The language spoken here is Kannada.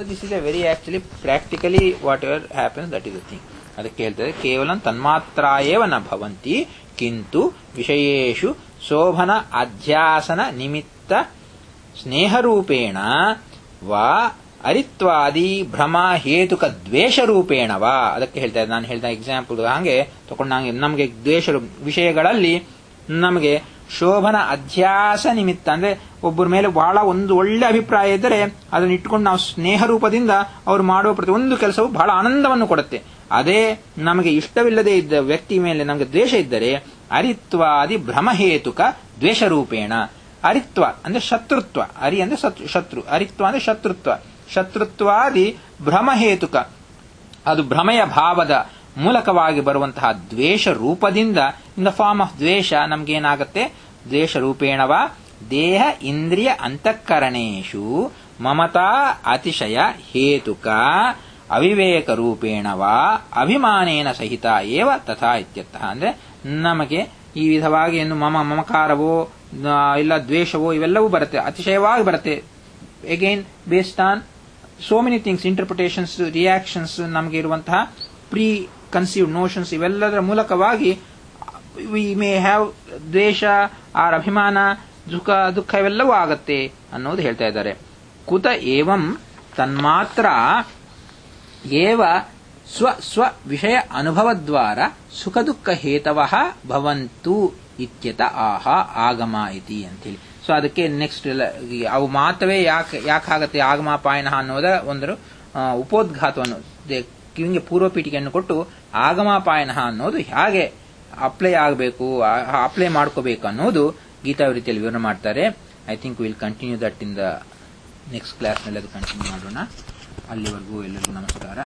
so this is a very actually practically whatever happens that is the thing ಅದಕ್ಕೆ ಹೇಳ್ತಾರೆ ಕೇವಲ ತನ್ಮಾತ್ರ ಏವ ನ ಭವಂತಿ ಕಿಂತು ವಿಷಯೇಷು ಶೋಭನ ಅಧ್ಯಾಸನ ನಿಮಿತ್ತ ಸ್ನೇಹರೂಪೇಣ ವಾ ಅರಿತ್ವಾದಿ ಭ್ರಮ ಹೇತುಕ ದ್ವೇಷ ರೂಪೇಣ ವಾ ಅದಕ್ಕೆ ಹೇಳ್ತಾ ಇದ್ದೆ ನಾನು ಹೇಳ್ತಾ ಎಕ್ಸಾಂಪಲ್ ಹಾಗೆ ತಗೊಂಡಂಗೆ ನಮಗೆ ದ್ವೇಷ ವಿಷಯಗಳಲ್ಲಿ ನಮಗೆ ಶೋಭನ ಅಧ್ಯಾಸ ನಿಮಿತ್ತ ಅಂದ್ರೆ ಒಬ್ಬರ ಮೇಲೆ ಬಹಳ ಒಂದು ಒಳ್ಳೆ ಅಭಿಪ್ರಾಯ ಇದ್ದರೆ ಅದನ್ನ ಇಟ್ಕೊಂಡು ನಾವು ಸ್ನೇಹ ರೂಪದಿಂದ ಅವ್ರು ಮಾಡುವ ಪ್ರತಿಯೊಂದು ಕೆಲಸವು ಬಹಳ ಆನಂದವನ್ನು ಕೊಡುತ್ತೆ ಅದೇ ನಮಗೆ ಇಷ್ಟವಿಲ್ಲದೆ ಇದ್ದ ವ್ಯಕ್ತಿ ಮೇಲೆ ನಮಗೆ ದ್ವೇಷ ಇದ್ದರೆ ಅರಿತ್ವಾದಿ ಭ್ರಮಹೇತುಕ ದ್ವೇಷ ರೂಪೇಣ ಅರಿತ್ವ ಅಂದ್ರೆ ಶತ್ರುತ್ವ ಅರಿ ಅಂದ್ರೆ ಶತ್ರು ಶತ್ರು ಅರಿತ್ವ ಅಂದ್ರೆ ಶತ್ರುತ್ವ ಶತ್ರುತ್ವಾದಿ ಭ್ರಮಹೇತುಕ ಅದು ಭ್ರಮೆಯ ಭಾವದ ಮೂಲಕವಾಗಿ ಬರುವಂತಹ ದ್ವೇಷ ರೂಪದಿಂದ ಇನ್ ದ ಫಾರ್ಮ್ ಆಫ್ ದ್ವೇಷ ನಮ್ಗೇನಾಗತ್ತೆ ದ್ವೇಷ ರೂಪೇಣವ ದೇಹ ಇಂದ್ರಿಯ ಅಂತಃಕರಣೇಶು ಮಮತಾ ಅತಿಶಯ ಹೇತುಕ ಅವಿವೇಕ ರೂಪೇಣವಾ ಅಭಿಮಾನೇನ ಸಹಿತ ಏವ ತಥಾ ಇತ್ಯರ್ಥ ಅಂದ್ರೆ ನಮಗೆ ಈ ವಿಧವಾಗಿ ಏನು ಮಮ ಮಮಕಾರವೋ ಆ, ಇಲ್ಲ ದ್ವೇಷವೋ ಇವೆಲ್ಲವೂ ಬರುತ್ತೆ ಅತಿಶಯವಾಗಿ ಬರುತ್ತೆ again based on so many things interpretations reactions ನಮಗೆ ಇರುವಂತಹ ಪ್ರೀ ಕನ್ಸೀವ್ಡ್ ನೋಷನ್ಸ್ ಇವೆಲ್ಲದರ ಮೂಲಕವಾಗಿ ವಿ ಮೇ ಹ್ಯಾವ್ ದ್ವೇಷ ಆರ್ ಅಭಿಮಾನ ದುಃಖ ದುಃಖ ಇವೆಲ್ಲವೂ ಆಗತ್ತೆ ಅನ್ನೋದು ಹೇಳ್ತಾ ಇದ್ದಾರೆ ಕುತ ಏವಂ ತನ್ಮಾತ್ರ ಏವ ಸ್ವ ಸ್ವ ವಿಷಯ ಅನುಭವದ್ವಾರ ಸುಖ ದುಃಖ ಹೇತವ ಭವಂತು ಇತ್ಯತ ಆಹ ಆಗಮ ಇತಿ ಅಂತೇಳಿ ಸೊ ಅದಕ್ಕೆ ನೆಕ್ಸ್ಟ್ ಅವು ಮಾತ್ರವೇ ಯಾಕೆ ಯಾಕಾಗತ್ತೆ ಆಗಮಾಪಾಯನ ಅನ್ನೋದರ ಒಂದು ಆ, ಉಪೋದ್ಘಾತವನ್ನು ದೆ- ಕಿವಿಗೆ ಪೂರ್ವಪೀಠಿಕೆಯನ್ನು ಕೊಟ್ಟು ಆಗಮಾಪಾಯನ ಅನ್ನೋದು ಹೇಗೆ ಅಪ್ಲೈ ಆಗಬೇಕು ಅಪ್ಲೈ ಮಾಡ್ಕೋಬೇಕು ಅನ್ನೋದು ಗೀತಾವೃತ್ತಿಯಲ್ಲಿ ವಿವರಣೆ ಮಾಡ್ತಾರೆ I think will continue that in the next ಕ್ಲಾಸ್ನಲ್ಲಿ ಅದು ಕಂಟಿನ್ಯೂ ಮಾಡೋಣ ಅಲ್ಲಿವರೆಗೂ ಎಲ್ಲರಿಗೂ ನಮಸ್ಕಾರ